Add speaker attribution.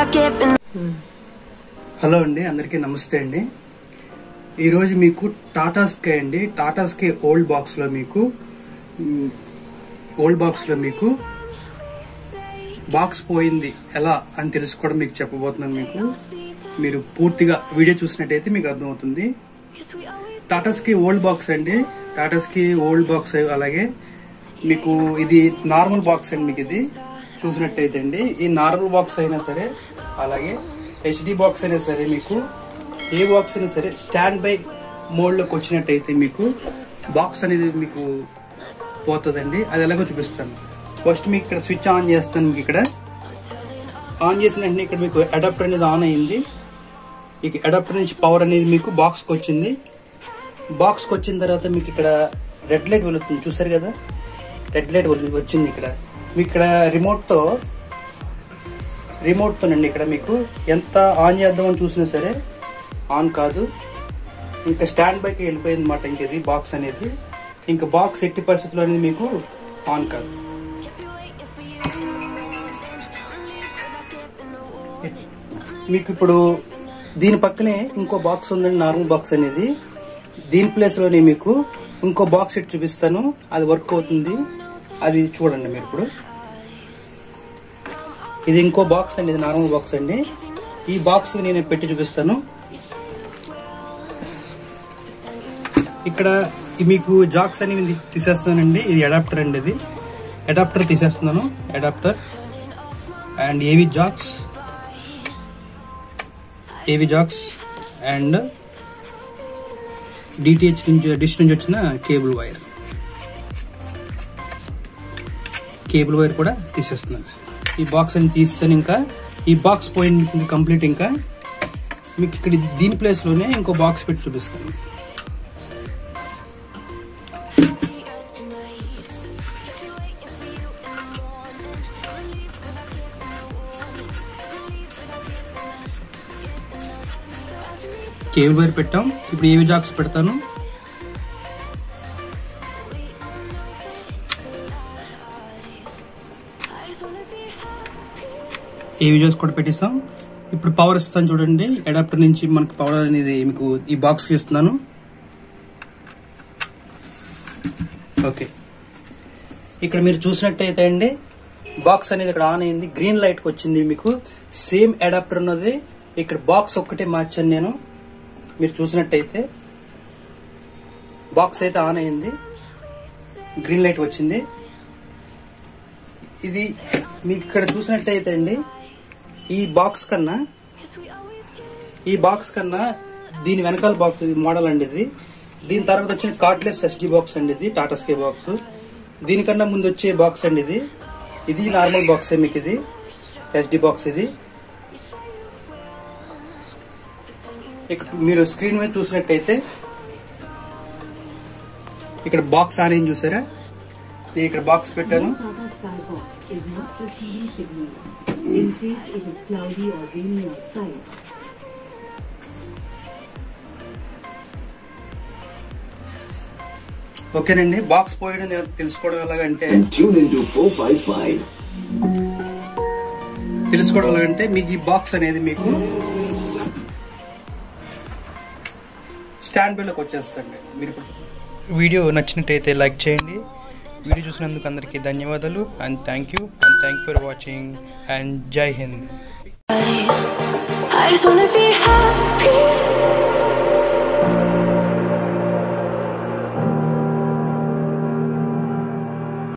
Speaker 1: without giving.
Speaker 2: Hello అండి అందరికీ నమస్తే అండి ఈరోజు మీకు టాటా స్కై అండి టాటా స్కై ఓల్డ్ బాక్స్లో మీకు మ్, ఓల్డ్ బాక్స్లో మీకు బాక్స్ పోయింది ఎలా అని తెలుసుకోవడం మీకు చెప్పబోతున్నాను మీకు మీరు పూర్తిగా వీడియో చూసినట్టయితే మీకు అర్థమవుతుంది టాటా స్కై ఓల్డ్ బాక్స్ అండి టాటా స్కై ఓల్డ్ బాక్స్ అలాగే మీకు ఇది నార్మల్ బాక్స్ అండి మీకు ఇది చూసినట్టయితే అండి ఈ నార్మల్ బాక్స్ అయినా సరే అలాగే హెచ్డి బాక్స్ అయినా సరే మీకు ఏ బాక్స్ అయినా సరే స్టాండ్ బై మోడ్లోకి వచ్చినట్టయితే మీకు బాక్స్ అనేది మీకు పోతుందండి అది ఎలాగో చూపిస్తాను ఫస్ట్ మీకు ఇక్కడ స్విచ్ ఆన్ చేస్తాను మీకు ఇక్కడ ఆన్ చేసిన వెంటనే ఇక్కడ మీకు అడాప్టర్ అనేది ఆన్ అయింది ఈ అడాప్టర్ నుంచి పవర్ అనేది మీకు బాక్స్కి వచ్చింది బాక్స్కి వచ్చిన తర్వాత మీకు ఇక్కడ రెడ్ లైట్ వెలుగుతుంది చూసారు కదా రెడ్ లైట్ వెలుగు- వచ్చింది ఇక్కడ మీకు ఇక్కడ రిమోట్తో రిమోట్తోనండి ఇక్కడ మీకు ఎంత ఆన్ చేద్దామని చూసినా సరే ఆన్ కాదు ఇంకా స్టాండ్ బైకి వెళ్ళిపోయింది అనమాట ఇంక ఇది బాక్స్ అనేది ఇంకా బాక్స్ ఎట్టి పరిస్థితుల్లో అనేది మీకు ఆన్ కాదు మీకు ఇప్పుడు దీని పక్కనే ఇంకో బాక్స్ ఉందండి నార్మల్ బాక్స్ అనేది దీని ప్లేస్ లోనే మీకు ఇంకో బాక్స్ ఇటు చూపిస్తాను అది వర్క్ అవుతుంది అది చూడండి మీరు ఇప్పుడు ఇది ఇంకో బాక్స్ అండి ఇది నార్మల్ బాక్స్ అండి ఈ బాక్స్ నేను పెట్టి చూపిస్తాను ఇక్కడ ఈ మీకు జాక్స్ అనేవి తీసేస్తానండి ఇది అడాప్టర్ అండి ఇది అడాప్టర్ తీసేస్తున్నాను adapter and AV jacks AV jacks and DTH నుంచి డిష్ నుంచి వచ్చిన కేబుల్ వైర్ కేబుల్ వైర్ కూడా తీసేస్తున్నాను ఈ బాక్స్ అని తీస్తాను ఇంకా ఈ బాక్స్ పోయింది కంప్లీట్ ఇంకా మీకు ఇక్కడ దీని ప్లేస్ లోనే ఇంకో బాక్స్ పెట్టి చూపిస్తాను కేబుల్ వైర్ పెట్టాం ఇప్పుడు ఏవి జాక్స్ పెడతాను ఏవి జాక్స్ కూడా పెట్టిస్తాం ఇప్పుడు పవర్ ఇస్తాను చూడండి అడాప్టర్ నుంచి మనకి పవర్ అనేది మీకు ఈ బాక్స్ ఇస్తున్నాను ఓకే ఇక్కడ మీరు చూసినట్టయితే అండి బాక్స్ అనేది ఇక్కడ ఆన్ అయింది గ్రీన్ లైట్ వచ్చింది మీకు సేమ్ అడాప్టర్ ఉన్నది ఇక్కడ బాక్స్ ఒక్కటే మార్చాను నేను మీరు చూసినట్టయితే బాక్స్ అయితే ఆన్ అయింది గ్రీన్ లైట్ వచ్చింది ఇది మీకు ఇక్కడ చూసినట్టయితే అండి ఈ బాక్స్ కన్నా ఈ బాక్స్ కన్నా దీని వెనకాల బాక్స్ ఇది మోడల్ అండి ఇది దీని తర్వాత వచ్చిన కార్డ్లెస్ ఎస్డి బాక్స్ అండి ఇది టాటా స్కే బాక్స్ దీనికన్నా ముందు వచ్చే బాక్స్ అండి ఇది ఇది నార్మల్ బాక్స్ మీకు ఇది ఎస్డి బాక్స్ ఇది ఇక్కడ మీరు స్క్రీన్ మీద చూసినట్టయితే ఇక్కడ బాక్స్ ఆన్ అయింది చూసారా నేను ఇక్కడ బాక్స్ పెట్టాను
Speaker 3: Tata Skybox is not receiving signal. In case it is cloudy or rainy outside,
Speaker 2: ఓకేనండి బాక్స్ పోయడం నేను తెలుసుకోవడం ఎలాగంటే
Speaker 4: Tune into 455.
Speaker 2: తెలుసుకోవడం ఎలాగంటే మీకు ఈ బాక్స్ అనేది మీకు స్టాండ్ బిల్లోకి వచ్చేస్తుంది మీరు ఇప్పుడు వీడియో నచ్చినట్టయితే లైక్ చేయండి వీడియో చూసినందుకు అందరికీ ధన్యవాదాలు and thank you and thank for watching and జై హింద్
Speaker 1: I just wanna be happy.